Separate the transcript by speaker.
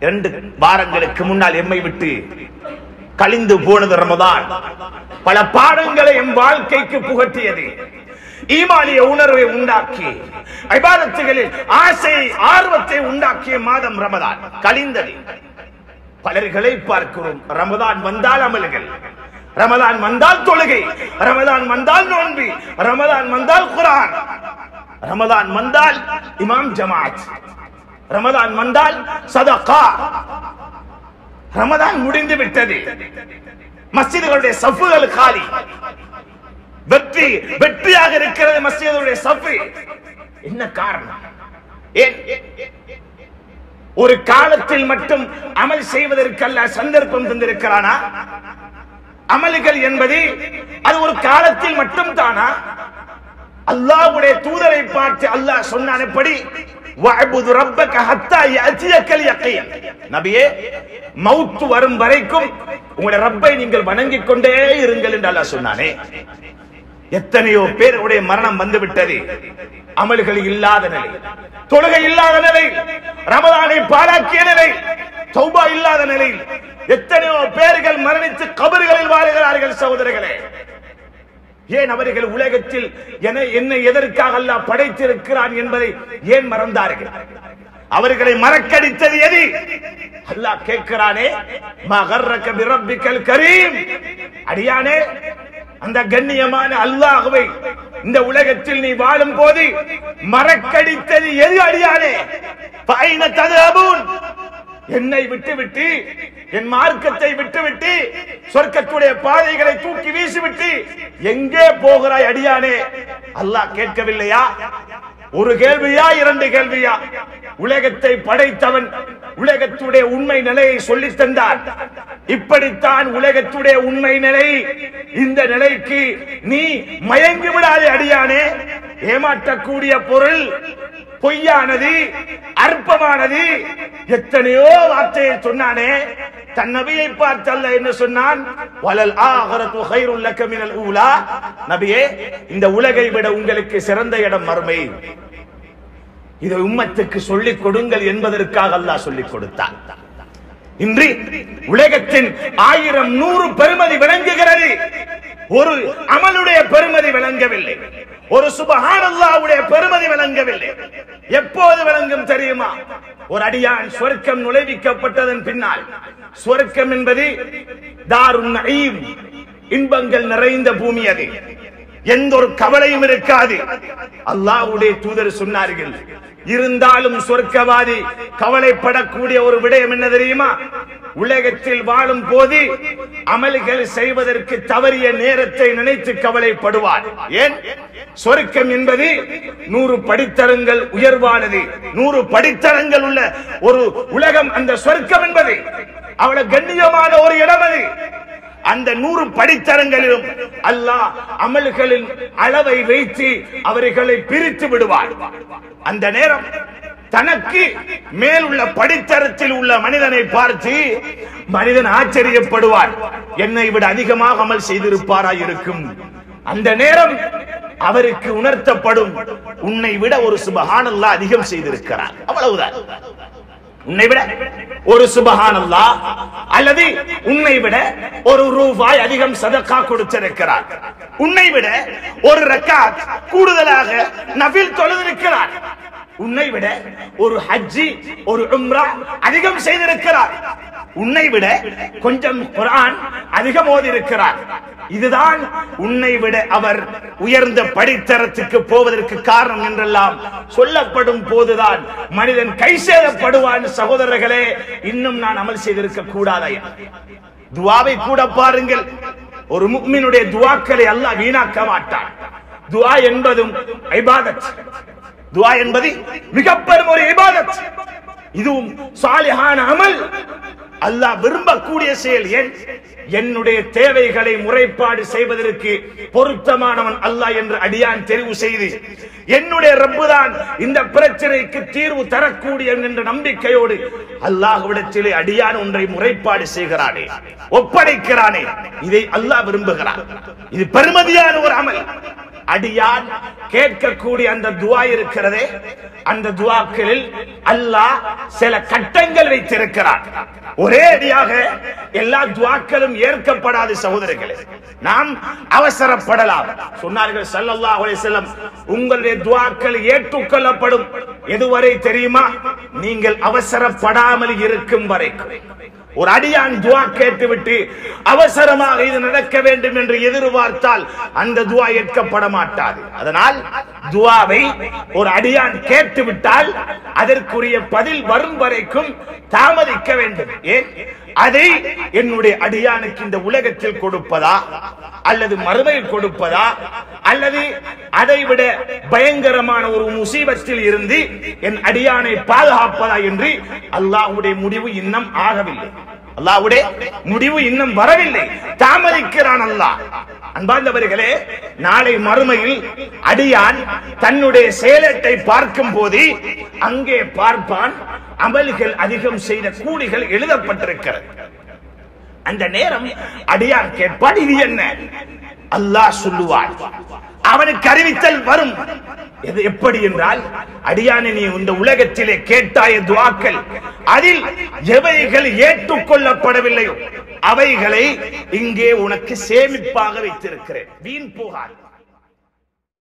Speaker 1: இரண்டு வாரங்களுக்கு முன்னால் எம்மை விட்டு கழிந்து போனது ரமதான் பல பாடங்களை எம் வாழ்க்கைக்கு புகட்டியது ஈமானிய உணர்வை உண்டாக்கி ஐபாதத்துகளில் ஆசை ஆர்வத்தை உண்டாக்கிய மாதம் ரமதான் கழிந்தது பலர்களை பார்க்கிறோம் ரமதான் வந்தால் அமல்கள் ரமதான் வந்தால் தொழுகை ரமதான் வந்தால் நோன்பு ரமதான் வந்தால் குரான் ரமதான் வந்தால் இமாம் ஜமாத் ரமதான் வந்தால் சதகா ரமதான் முடிந்து விட்டது மஸ்ஜிதுகளுடைய சஃப்புகள் காலி வெற்றி வெற்றியாக இருக்கிறது மஸ்ஜிதுடைய சஃப்பு என்ன காரணம் ஏன் ஒரு காலத்தில் மட்டும் அமல் செய்வதற்கல்ல சந்தர்ப்பம் தந்திருக்கிறானா அமல்கள் என்பது அது ஒரு காலத்தில் மட்டும் தானா அல்லாஹ்வுடைய தூதரை பார்த்து அல்லாஹ் சொன்னான் எப்படி வஅபுது ரப்பக ஹத்தா யஅதியக்கல் யகீன் நபியே மவுத் வரும் வரைக்கும் உங்களுடைய ரப்பை நீங்கள் வணங்கிக் கொண்டே இருங்கள் என்று அல்லாஹ் சொன்னானே எத்தனையோ பேருடைய மரணம் வந்து விட்டது அமல்கள் இல்லாத நிலை தொழுகை இல்லாத நிலை ரமதானை பாழாக்கிய நிலை தௌபா இல்லாத நிலையில் எத்தனையோ பேர்கள் மரணித்து கபறுகளில் வாழுகிறார்கள் சகோதரர்களே ஏன் அவர்கள் உலகத்தில் என என்னை எதற்காக அல்லாஹ் படைத்திருக்கிறான் என்பதை ஏன் மறந்தார்கள் அவர்களை மறக்கடித்தது எது அல்லாஹ் கேட்கிறானே மகர்ரக பிரப்பிக்கல் கரீம் அடியானே அந்த கண்ணியமான அல்லாஹ்வை இந்த உலகத்தில் நீ வாழும் போது மறக்கடித்தது எது அடியானே ஃபைன ததபூன் என்னை விட்டுவிட்டு என் மார்க்கத்தை விட்டுவிட்டு சொர்க்கத்துடைய பாதைகளை தூக்கி வீசிவிட்டு எங்கே போகிறாய் அடியானே அல்லாஹ் கேட்கவில்லையா ஒரு கேள்வியா இரண்டு கேள்வியா உலகத்தை படைத்தவன் உலகத்துடைய உண்மை நிலையை சொல்லித் தந்தான் இப்படித்தான் உலகத்துடைய உண்மை நிலை இந்த நிலைக்கு நீ மயங்கி விடாதே அடியானே ஏமாற்றக்கூடிய பொருள் பொய்யானது அற்பமானது எத்தனையோ வார்த்தையை சொன்னானே தன் நபியை பார்த்து அல்ல என்ன சொன்னான் வலல் ஆகரத்து ஹைருல் லக்க மினல் ஊலா நபியே இந்த உலகை விட உங்களுக்கு சிறந்த இடம் மறுமை இதை உம்மத்துக்கு சொல்லிக் கொடுங்கள் என்பதற்காக அல்லாஹ் சொல்லிக் கொடுத்தான் இன்று உலகத்தின் ஆயிரம் நூறு பெருமதி விளங்குகிறது ஒரு அமலுடைய பெருமதி விளங்கவில்லை ஒரு சுபஹானல்லாவுடைய பெருமதி விளங்கவில்லை எப்போது விளங்கும் தெரியுமா ஒரு அடியான் சொர்க்கம் நுழைவிக்கப்பட்டதன் பின்னால் சொர்க்கம் என்பது தாருன் நயீம் இன்பங்கள் நிறைந்த பூமி அது எந்த ஒரு கவலையும் இருக்காது அல்லாஹ்வுடைய தூதர் சொன்னார்கள் இருந்தாலும் சொர்க்கவாதி கவலைப்படக்கூடிய ஒரு விடயம் என்ன தெரியுமா உலகத்தில் வாழும் போது அமல்கள் செய்வதற்கு தவறிய நேரத்தை நினைத்து கவலைப்படுவார் ஏன் சொர்க்கம் என்பது நூறு படித்தரங்கள் உயர்வானது நூறு படித்தரங்கள் உள்ள ஒரு உலகம் அந்த சொர்க்கம் என்பது அவ்வளவு கண்ணியமான ஒரு இடம் அது அந்த நூறு படித்தரங்களிலும் அல்லாஹ் அமல்களின் அளவை வைத்து அவர்களை பிரித்து விடுவார் அந்த நேரம் தனக்கு மேலுள்ள படித்தரத்தில் உள்ள மனிதனை பார்த்து மனிதன் ஆச்சரியப்படுவார் என்னை விட அதிகமாக அமல் செய்திருப்பாரா இருக்கும் அந்த நேரம் அவருக்கு உணர்த்தப்படும் உன்னை விட ஒரு சுபஹானல்லா அதிகம் செய்திருக்கிறார் அவ்வளவுதான் உன்னை விட ஒரு சுபஹானல்லா அல்லது உன்னை விட ஒரு ரூபாய் அதிகம் சதக்கா கொடுத்திருக்கிறார் உன்னை விட ஒரு ரக்காத் கூடுதலாக நபில் தொழுதிருக்கிறார் உன்னை விட ஒரு ஹஜ்ஜி ஒரு உம்ரா அதிகம் செய்திருக்கிறார் உன்னை விட கொஞ்சம் குர்ஆன் அதிகம் ஓதி இருக்கிறார் இதுதான் உன்னை விட அவர் உயர்ந்த படித்தரத்துக்கு போவதற்கு காரணம் என்றெல்லாம் சொல்லப்படும் போதுதான் மனிதன் கை சேதப்படுவான் சகோதரர்களே இன்னும் நான் அமல் செய்திருக்க கூடாதா துவாவை கூட பாருங்கள் ஒரு முக்மினுடைய துவாக்களை அல்லாஹ் வீணாக்க மாட்டான் துவா என்பதும் ஐபாதத் துவா என்பது மிக பெரும் ஒரு இபாதத் இதுவும் சாலிஹான அமல் அல்லாஹ் விரும்பக்கூடிய செயல் ஏன் என்னுடைய தேவைகளை முறைப்பாடு செய்வதற்கு பொருத்தமானவன் அல்லாஹ் என்று அடியான் தெரிவு செய்து என்னுடைய ரப்புதான் இந்த பிரச்சனைக்கு தீர்வு தரக்கூடிய என்ற நம்பிக்கையோடு அல்லாஹ்விடத்திலே அடியான் ஒன்றை முறைப்பாடு செய்கிறானே ஒப்படைக்கிறானே இதை அல்லாஹ் விரும்புகிறான் இது பெருமதியான ஒரு அமல் அடியான் கேட்கக்கூடிய அந்த துவா இருக்கிறதே அந்த துவாக்களில் அல்லாஹ் சில கட்டங்கள் வைத்திருக்கிறார் ஒரே அடியாக எல்லா துவாக்களும் ஏற்கப்படாது சகோதரர்களே நாம் அவசரப்படலாம் சொன்னார்கள் ஸல்லல்லாஹு அலைஹி வஸல்லம் உங்களுடைய துவாக்கள் ஏற்றுக்கொள்ளப்படும் எதுவரை தெரியுமா நீங்கள் அவசரப்படாமல் இருக்கும் வரைக்கும் ஒரு அடியான் துவா கேட்டுவிட்டு அவசரமாக இது நடக்க வேண்டும் என்று எதிர்பார்த்தால் அந்த துவா ஏற்கப்பட மாட்டாது அதனால் துவாவை ஒரு அடியான் கேட்டுவிட்டால் அதற்குரிய பதில் வரும் வரைக்கும் தாமதிக்க வேண்டும் ஏன் அதை என்னுடைய அடியானுக்கு இந்த உலகத்தில் கொடுப்பதா அல்லது மறுமையில் கொடுப்பதா அல்லது அதை விட பயங்கரமான ஒரு முசீபத்தில் இருந்து என் அடியானை பாதுகாப்பதா என்று அல்லாஹ்வுடைய முடிவு இன்னும் ஆகவில்லை அல்லாஹ்வுடைய முடிவு இன்னும் வரவில்லை தாமதிக்கிறான் அல்லாஹ் அன்பார்ந்தவர்களே நாளை மறுமையில் அடியான் தன்னுடைய செயலட்டை பார்க்கும் போது அங்கே பார்ப்பான் அமல்கள் அதிகம் செய்த கூலிகள் எழுதப்பட்டிருக்கிறது அந்த நேரம் அடியான் கேட்பான் இது என்ன அல்லாஹ் சொல்லுவான் அவனுக்கு அறிவித்தல் வரும் இது எப்படி என்றால் அடியானை நீ இந்த உலகத்திலே கேட்டாய துவாக்கள் அதில் எவைகள் ஏற்றுக்கொள்ளப்படவில்லையோ அவைகளை இங்கே உனக்கு சேமிப்பாக வைத்திருக்கிறேன் வீண் போகாது